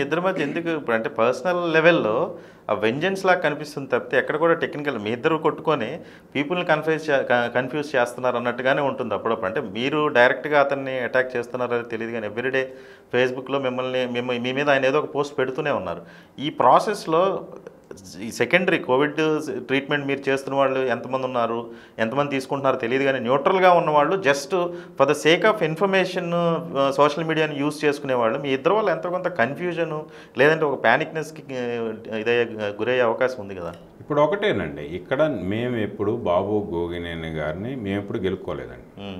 ఇద్దరి మధ్య ఎందుకు ఇప్పుడు అంటే పర్సనల్ లెవెల్లో ఆ వెంజెన్స్ లాగా కనిపిస్తుంది తప్పితే ఎక్కడ కూడా టెక్నికల్ మీ ఇద్దరు కొట్టుకొని పీపుల్ని కన్ఫ్యూజ్ కన్ఫ్యూజ్ చేస్తున్నారు అన్నట్టుగానే ఉంటుంది అప్పుడప్పుడు అంటే మీరు డైరెక్ట్గా అతన్ని అటాక్ చేస్తున్నారో తెలియదు కానీ ఎవ్రీడే ఫేస్బుక్లో మిమ్మల్ని మిమ్మ మీ మీద ఆయన ఏదో ఒక పోస్ట్ పెడుతూనే ఉన్నారు ఈ ప్రాసెస్లో ఈ సెకండరీ కోవిడ్ ట్రీట్మెంట్ మీరు చేస్తున్న వాళ్ళు ఎంతమంది ఉన్నారు ఎంతమంది తీసుకుంటున్నారో తెలియదు కానీ న్యూట్రల్గా ఉన్న వాళ్ళు just for the sake of information social మీడియాని యూస్ చేసుకునే వాళ్ళు మీ ఇద్దరు వాళ్ళు ఎంతో కొంత కన్ఫ్యూజన్ లేదంటే ఒక ప్యానిక్నెస్కి ఇదే గురయ్యే అవకాశం ఉంది కదా ఇప్పుడు ఒకటేనండి ఇక్కడ మేము ఎప్పుడు బాబు గోగినేని గారిని మేము ఎప్పుడు గెలుక్కోలేదండి ఉమ్,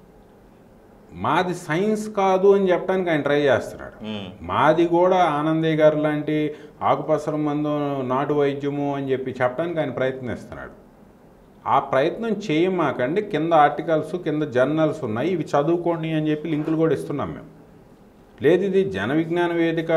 మాది సైన్స్ కాదు అని చెప్పడానికి ఆయన ట్రై చేస్తున్నాడు ఉమ్, మాది కూడా ఆనందయ్య గారు లాంటి ఆకుపసరం మందు నాటు వైద్యము అని చెప్పి చెప్పడానికి ఆయన ప్రయత్నిస్తున్నాడు ఆ ప్రయత్నం చేయమాకండి కింద ఆర్టికల్స్ కింద జర్నల్స్ ఉన్నాయి ఇవి చదువుకోండి అని చెప్పి లింకులు కూడా ఇస్తున్నాం మేము లేదు ఇది జన విజ్ఞాన వేదిక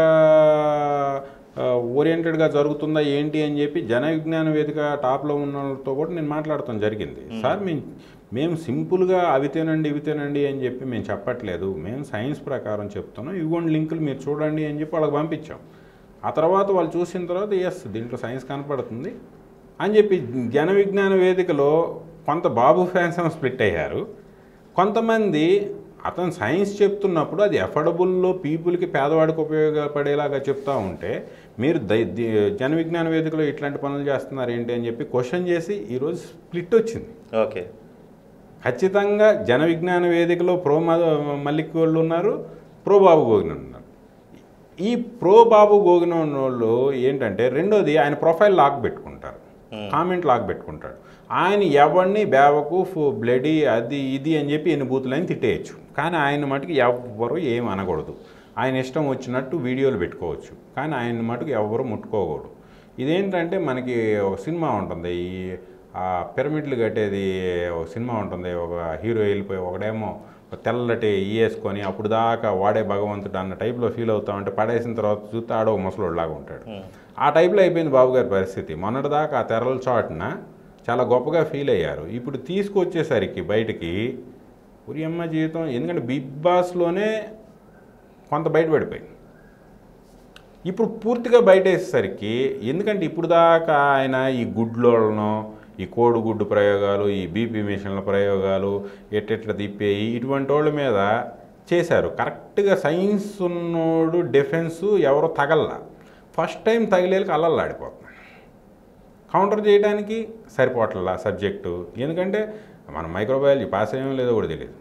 ఓరియంటెడ్గా జరుగుతుందా ఏంటి అని చెప్పి జన విజ్ఞాన వేదిక టాప్లో ఉన్న వాళ్ళతో కూడా నేను మాట్లాడటం జరిగింది సార్ మేము మేము సింపుల్గా అవి తినండి ఇవి తినండి అని చెప్పి మేము చెప్పట్లేదు మేము సైన్స్ ప్రకారం చెప్తున్నాం ఇవ్వండి లింకులు మీరు చూడండి అని చెప్పి వాళ్ళకి పంపించాం ఆ తర్వాత వాళ్ళు చూసిన తర్వాత ఎస్ దీంట్లో సైన్స్ కనపడుతుంది అని చెప్పి జన విజ్ఞాన వేదికలో కొంత బాబు ఫ్యాన్స్ ఏమో స్ప్లిట్ అయ్యారు కొంతమంది అతను సైన్స్ చెప్తున్నప్పుడు అది అఫోర్డబుల్లో పీపుల్కి పేదవాడికి ఉపయోగపడేలాగా చెప్తా ఉంటే మీరు దై- ది- జన విజ్ఞాన వేదికలో ఇట్లాంటి పనులు చేస్తున్నారు ఏంటి అని చెప్పి క్వశ్చన్ చేసి ఈరోజు స్ప్లిట్ వచ్చింది ఓకే ఖచ్చితంగా జన విజ్ఞాన వేదికలో ప్రో మ- మల్లిక్ వాళ్ళు ఉన్నారు ప్రో బాబు గోగిన ఉన్నారు ఈ ప్రో బాబు గోగిన ఉన్న వాళ్ళు ఏంటంటే రెండోది ఆయన ప్రొఫైల్ లాక్ పెట్టుకుంటారు కామెంట్ లాక్ పెట్టుకుంటాడు ఆయన ఎవరిని బేవకు ఫు- బ్లడీ అది ఇది అని చెప్పి ఎన్ని బూతులని తిట్టేయచ్చు కానీ ఆయన మటుకు ఎవ్వరు ఏం అనకూడదు ఆయన ఇష్టం వచ్చినట్టు వీడియోలు పెట్టుకోవచ్చు కానీ ఆయన మటుకు ఎవ్వరు ముట్టుకోకూడదు ఇదేంటంటే మనకి ఒక సినిమా ఉంటుంది ఈ ఆ పిరమిడ్లు కట్టేది ఒక సినిమా ఉంటుంది ఒక హీరో వెళ్ళిపోయి ఒకడేమో ఒక తెల్లటి ఈ వేసుకొని అప్పుడు దాకా వాడే భగవంతుడు అన్న టైప్లో ఫీల్ అవుతా ఉంటే పడేసిన తర్వాత చూస్తే ఆడో ముసలోడ్లాగా ఉంటాడు ఆ టైప్లో అయిపోయింది బాబు గారి పరిస్థితి మొన్నటిదాకా ఆ తెరల చాటున చాలా గొప్పగా ఫీల్ అయ్యారు ఇప్పుడు తీసుకొచ్చేసరికి బయటికి ఉరియమ్మ జీవితం ఎందుకంటే బిగ్ బాస్లోనే కొంత బయటపడిపోయింది ఇప్పుడు పూర్తిగా బయటేసేసరికి ఎందుకంటే ఇప్పుడు దాకా ఆయన ఈ గుడ్లోళ్ళను ఈ కోడిగుడ్డు ప్రయోగాలు ఈ బీపీ మిషన్ల ప్రయోగాలు ఎట్టెట్లా తిప్పేయి ఇటువంటి వాళ్ళ మీద చేశారు కరెక్ట్గా సైన్స్ ఉన్నోడు డిఫెన్స్ ఎవరో తగల్లా ఫస్ట్ టైం తగిలేకి అల్లల్లాడిపోతున్నాడు కౌంటర్ చేయడానికి సరిపోవట్లా సబ్జెక్టు ఎందుకంటే మన మైక్రోబయాలజీ పాస్ అయ్యామో లేదో కూడా తెలియదు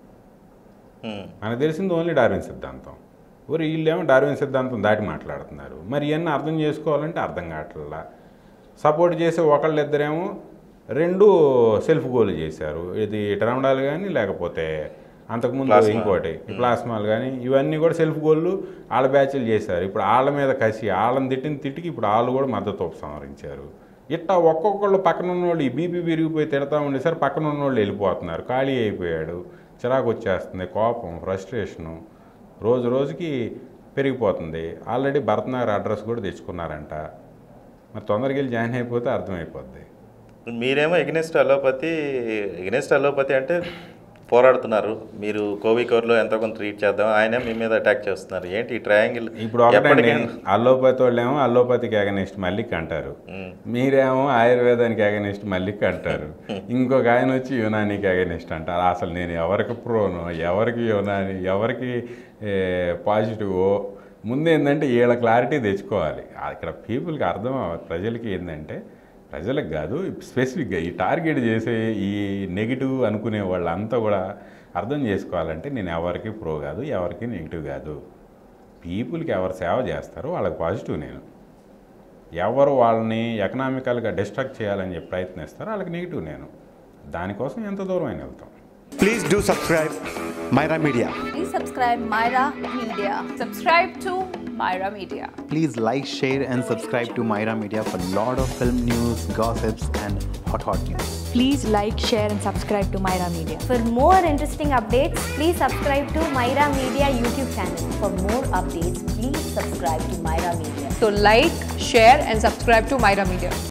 ఉమ్, మనకు తెలిసింది ఓన్లీ డార్విన్ సిద్ధాంతం ఊరు వీళ్ళేమో డార్విన్ సిద్ధాంతం దాటి మాట్లాడుతున్నారు మరి ఇవన్నీ అర్థం చేసుకోవాలంటే అర్థం కావట్లా సపోర్ట్ చేసే ఒకళ్ళిద్దరేమో రెండు సెల్ఫ్ గోల్ చేశారు ఇది టెరమడాలు కానీ లేకపోతే అంతకుముందు ప్లాస్మా. ఇంకోటి ఈ ప్లాస్మాలు కానీ ఇవన్నీ కూడా సెల్ఫ్ గోళ్ళు వాళ్ళ బ్యాచ్లు చేశారు ఇప్పుడు వాళ్ళ మీద కసి వాళ్ళని తిట్టిన తిట్టికి ఇప్పుడు వాళ్ళు కూడా మద్దతు ఉపసంహరించారు ఇట్టా ఒక్కొక్కళ్ళు పక్కన ఉన్నోళ్ళు ఈ బీపీ పెరిగిపోయి తిడతా ఉండేసరి పక్కన ఉన్నోళ్ళు వెళ్ళిపోతున్నారు ఖాళీ అయిపోయాడు చిరాకు వచ్చేస్తుంది కోపం ఫ్రస్ట్రేషను రోజు రోజుకి పెరిగిపోతుంది ఆల్రెడీ భరత్నగర్ అడ్రస్ కూడా తెచ్చుకున్నారంట మరి తొందరగా వెళ్ళి జాయిన్ అయిపోతే అర్థమైపోద్ది మీరేమో ఎగ్నెస్ట్ అలోపతి ఎగ్నెస్ట్ అలోపతి అంటే పోరాడుతున్నారు మీరు కోవికోర్లో ఎంతో కొంత ట్రీట్ చేద్దాం ఆయన మీ మీద అటాక్ చేస్తున్నారు ఏంటి ఈ ట్రయాంగిల్ ఇప్పుడు ఒకటండి అల్లోపతి వాళ్ళేమో అల్లోపతికి అగనిస్ట్ మల్లిక్ అంటారు మీరేమో ఆయుర్వేదానికి అగనిస్ట్ మల్లిక్ అంటారు ఇంకొక ఆయన వచ్చి యునానికి అగనిస్ట్ అంటారు అసలు నేను ఎవరికి ప్రోను ఎవరికి యునాని ఎవరికి పాజిటివ్ ముందు ఏంటంటే వీళ్ళ క్లారిటీ తెచ్చుకోవాలి ఆ ఇక్కడ పీపుల్కి అర్థం అవ్వాలి. ప్రజలకి ఏంటంటే ప్రజలకు కాదు స్పెసిఫిక్గా ఈ టార్గెట్ చేసే ఈ నెగిటివ్ అనుకునే వాళ్ళంతా కూడా అర్థం చేసుకోవాలంటే నేను ఎవరికి ప్రో కాదు ఎవరికి నెగిటివ్ కాదు పీపుల్కి ఎవరు సేవ చేస్తారో వాళ్ళకి పాజిటివ్ నేను ఎవరు వాళ్ళని ఎకనామికల్గా డిస్ట్రాక్ట్ చేయాలని చెప్పి ప్రయత్నిస్తారో వాళ్ళకి నెగిటివ్ నేను దానికోసం ఎంత దూరం అయినా వెళ్తాం Please do subscribe Myra Media. Please subscribe Myra Media. Subscribe to Myra Media. Please like, share, and subscribe to Myra Media for lot of film news, gossips, and hot hot news. Please like, share, and subscribe to Myra Media. For more interesting updates, please subscribe to Myra Media YouTube channel. For more updates, please subscribe to Myra Media. So like, share and subscribe to Myra Media.